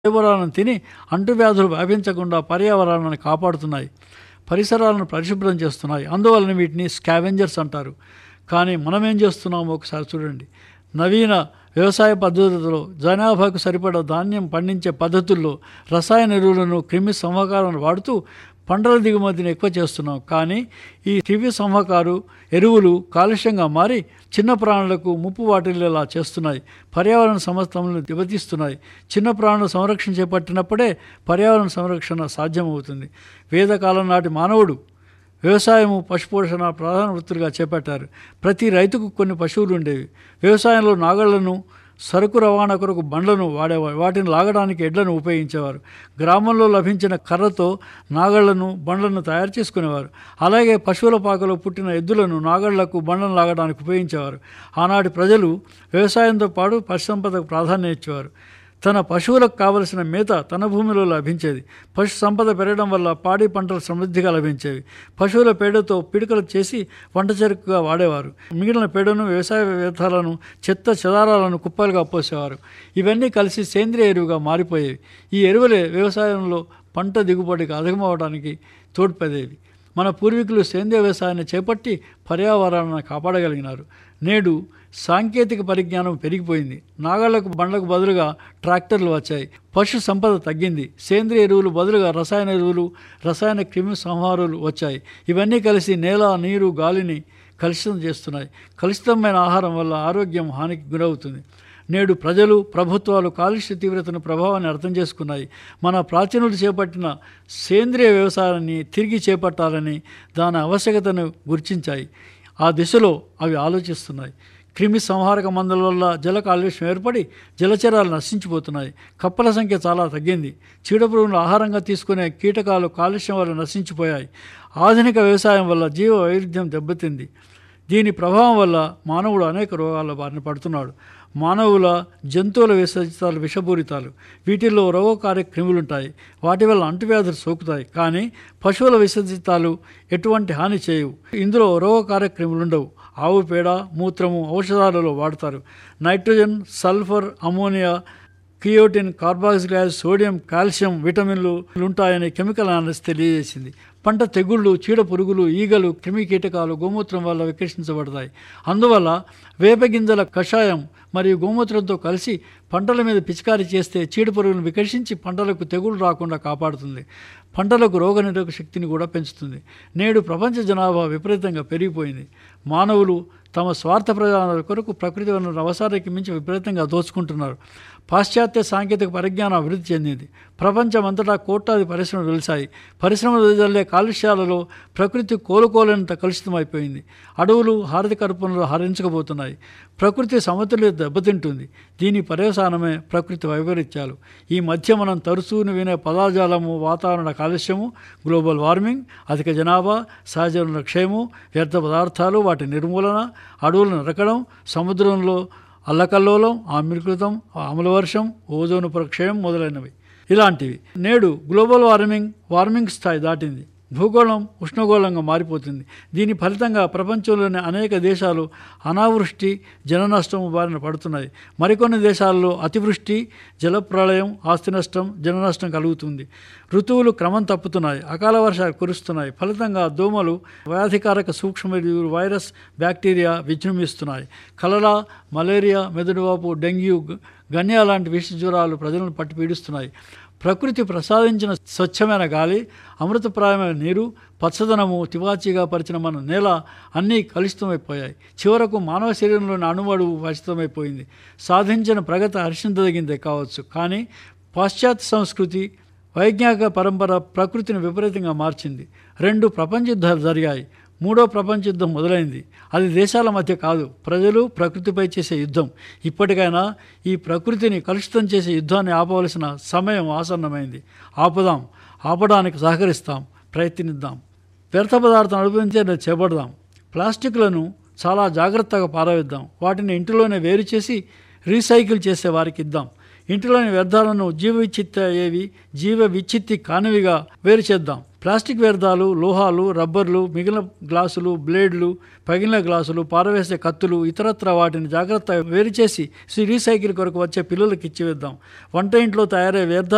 జైవరాలను తిని అంటువ్యాధులు వ్యాపించకుండా పర్యావరణాన్ని కాపాడుతున్నాయి పరిసరాలను పరిశుభ్రం చేస్తున్నాయి అందువలన వీటిని స్కావెంజర్స్ అంటారు కానీ మనం ఏం చేస్తున్నామో ఒకసారి చూడండి నవీన వ్యవసాయ పద్ధతులలో జనాభాకు సరిపడా ధాన్యం పండించే పద్ధతుల్లో రసాయన ఎరువులను క్రిమి సంహాకాలను వాడుతూ పంటల దిగుమతిని ఎక్కువ చేస్తున్నాం కానీ ఈ క్రిమి సంహకారు ఎరువులు కాలుష్యంగా మారి చిన్న ప్రాణులకు ముప్పు వాటిల్లేలా చేస్తున్నాయి పర్యావరణ సమస్తములను దెబ్బతీస్తున్నాయి చిన్న ప్రాణుల సంరక్షణ చేపట్టినప్పుడే పర్యావరణ సంరక్షణ సాధ్యమవుతుంది వేదకాలం నాటి మానవుడు వ్యవసాయము పశుపోషణ ప్రధాన వృత్తులుగా చేపట్టారు ప్రతి రైతుకు కొన్ని పశువులు ఉండేవి వ్యవసాయంలో నాగళ్లను సరుకు రవాణా కొరకు బండ్లను వాడేవారు వాటిని లాగడానికి ఎడ్లను ఉపయోగించేవారు గ్రామంలో లభించిన కర్రతో నాగళ్లను బండ్లను తయారు చేసుకునేవారు అలాగే పశువుల పాకలో పుట్టిన ఎద్దులను నాగళ్లకు బండ్లను లాగడానికి ఉపయోగించేవారు ఆనాటి ప్రజలు వ్యవసాయంతో పాటు పశుసంపదకు ప్రాధాన్యం ఇచ్చేవారు తన పశువులకు కావలసిన మేత తన భూమిలో లభించేది పశు సంపద పెరగడం వల్ల పాడి పంటలు సమృద్ధిగా లభించేవి పశువుల పేడతో పిడకలు చేసి వంట చెరుకుగా వాడేవారు మిగిలిన పేడను వ్యవసాయ వ్యర్థాలను చెత్త చెదారాలను కుప్పలుగా పోసేవారు ఇవన్నీ కలిసి సేంద్రియ ఎరువుగా మారిపోయేవి ఈ ఎరువులే వ్యవసాయంలో పంట దిగుబడికి అధికమవడానికి తోడ్పడేవి మన పూర్వీకులు సేంద్రియ వ్యవసాయాన్ని చేపట్టి పర్యావరణాన్ని కాపాడగలిగినారు నేడు సాంకేతిక పరిజ్ఞానం పెరిగిపోయింది నాగళ్లకు బండ్లకు బదులుగా ట్రాక్టర్లు వచ్చాయి పశు సంపద తగ్గింది సేంద్రియ ఎరువులు బదులుగా రసాయన ఎరువులు రసాయన క్రిమి సంహారాలు వచ్చాయి ఇవన్నీ కలిసి నేల నీరు గాలిని కలుషితం చేస్తున్నాయి కలుషితమైన ఆహారం వల్ల ఆరోగ్యం హానికి గురవుతుంది నేడు ప్రజలు ప్రభుత్వాలు కాలుష్య తీవ్రతను ప్రభావాన్ని అర్థం చేసుకున్నాయి మన ప్రాచీనులు చేపట్టిన సేంద్రియ వ్యవసాయాన్ని తిరిగి చేపట్టాలని దాని ఆవశ్యకతను గుర్తించాయి ఆ దిశలో అవి ఆలోచిస్తున్నాయి క్రిమి సంహారక మందుల వల్ల జల కాలుష్యం ఏర్పడి జలచరాలు నశించిపోతున్నాయి కప్పల సంఖ్య చాలా తగ్గింది చీడపురుగులను ఆహారంగా తీసుకునే కీటకాలు కాలుష్యం వల్ల నశించిపోయాయి ఆధునిక వ్యవసాయం వల్ల జీవ వైవిధ్యం దెబ్బతింది దీని ప్రభావం వల్ల మానవుడు అనేక రోగాల బారిన పడుతున్నాడు మానవుల జంతువుల విసర్జితాలు విషపూరితాలు వీటిల్లో రోగకార్య క్రిములుంటాయి వాటి వల్ల అంటువ్యాధులు సోకుతాయి కానీ పశువుల విసర్జితాలు ఎటువంటి హాని చేయవు ఇందులో రోగకార్య క్రిములుండవు ఆవు పేడ మూత్రము ఔషధాలలో వాడతారు నైట్రోజన్ సల్ఫర్ అమోనియా కియోటిన్ కార్బాక్సిలాజ్ సోడియం కాల్షియం విటమిన్లు ఉంటాయని కెమికల్ అనాలిసిస్ తెలియజేసింది పంట తెగుళ్ళు చీడ పురుగులు ఈగలు క్రిమి కీటకాలు గోమూత్రం వల్ల వికర్షించబడతాయి అందువల్ల వేపగింజల కషాయం మరియు గోమూత్రంతో కలిసి పంటల మీద పిచికారీ చేస్తే చీడ పురుగులను వికర్షించి పంటలకు తెగులు రాకుండా కాపాడుతుంది పంటలకు రోగనిరోధక శక్తిని కూడా పెంచుతుంది నేడు ప్రపంచ జనాభా విపరీతంగా పెరిగిపోయింది మానవులు తమ స్వార్థ ప్రయోజనాల కొరకు ప్రకృతి వనరుల అవసరానికి మించి విపరీతంగా దోచుకుంటున్నారు పాశ్చాత్య సాంకేతిక పరిజ్ఞానం అభివృద్ధి చెందింది ప్రపంచమంతటా కోట్లాది పరిశ్రమలు వెలిశాయి పరిశ్రమలు వెదజల్లే కాలుష్యాలలో ప్రకృతి కోలుకోలేనంత కలుషితమైపోయింది అడవులు హారతి కర్పణలు హరించకపోతున్నాయి ప్రకృతి సమతుల్యత దెబ్బతింటుంది దీని పర్యవసానమే ప్రకృతి వైపరీత్యాలు ఈ మధ్య మనం తరచును వినే పదాజాలము వాతావరణ కాలుష్యము గ్లోబల్ వార్మింగ్ అధిక జనాభా సహజ వనరుల క్షయము వ్యర్థ పదార్థాలు వాటి నిర్మూలన అడవులను నరకడం సముద్రంలో అల్లకల్లోలం ఆమ్లీకృతం అమలవర్షం ఓజోను ప్రక్షయం మొదలైనవి ఇలాంటివి నేడు గ్లోబల్ వార్మింగ్ వార్మింగ్ స్థాయి దాటింది భూగోళం ఉష్ణగోళంగా మారిపోతుంది దీని ఫలితంగా ప్రపంచంలోని అనేక దేశాలు అనావృష్టి జన నష్టం బారిన పడుతున్నాయి మరికొన్ని దేశాల్లో అతివృష్టి జలప్రళయం ఆస్తి నష్టం జన నష్టం కలుగుతుంది ఋతువులు క్రమం తప్పుతున్నాయి అకాల వర్షాలు కురుస్తున్నాయి ఫలితంగా దోమలు వ్యాధికారక సూక్ష్మజీవులు వైరస్ బ్యాక్టీరియా విజృంభిస్తున్నాయి కలరా మలేరియా మెదడువాపు డెంగ్యూ గన్యా లాంటి విష జ్వరాలు ప్రజలను పట్టి పీడిస్తున్నాయి ప్రకృతి ప్రసాదించిన స్వచ్ఛమైన గాలి అమృతప్రాయమైన నీరు పచ్చదనము తివాచీగా పరిచిన మన నేల అన్నీ కలుషితమైపోయాయి చివరకు మానవ శరీరంలోని అణువడువు కలుషితమైపోయింది సాధించిన ప్రగతి హర్షించదగిందే కావచ్చు కానీ పాశ్చాత్య సంస్కృతి వైజ్ఞానిక పరంపర ప్రకృతిని విపరీతంగా మార్చింది రెండు ప్రపంచ యుద్ధాలు జరిగాయి మూడో ప్రపంచ యుద్ధం మొదలైంది అది దేశాల మధ్య కాదు ప్రజలు ప్రకృతిపై చేసే యుద్ధం ఇప్పటికైనా ఈ ప్రకృతిని కలుషితం చేసే యుద్ధాన్ని ఆపవలసిన సమయం ఆసన్నమైంది ఆపుదాం ఆపడానికి సహకరిస్తాం ప్రయత్నిద్దాం వ్యర్థ పదార్థం అనుభవించే చేపడదాం ప్లాస్టిక్లను చాలా జాగ్రత్తగా పారవేద్దాం వాటిని ఇంటిలోనే వేరు చేసి రీసైకిల్ చేసే వారికి ఇద్దాం ఇంటిలోని వ్యర్థాలను జీవ విచ్చిత్తి అయ్యేవి జీవ విచ్చిత్తి కానివిగా వేరు చేద్దాం ప్లాస్టిక్ వ్యర్థాలు లోహాలు రబ్బర్లు మిగిలిన గ్లాసులు బ్లేడ్లు పగిలిన గ్లాసులు పారవేసే కత్తులు ఇతరత్ర వాటిని జాగ్రత్తగా వేరు చేసి రీసైకిల్ కొరకు వచ్చే పిల్లలకు ఇచ్చివేద్దాం వంట ఇంట్లో తయారయ్యే వ్యర్థాలు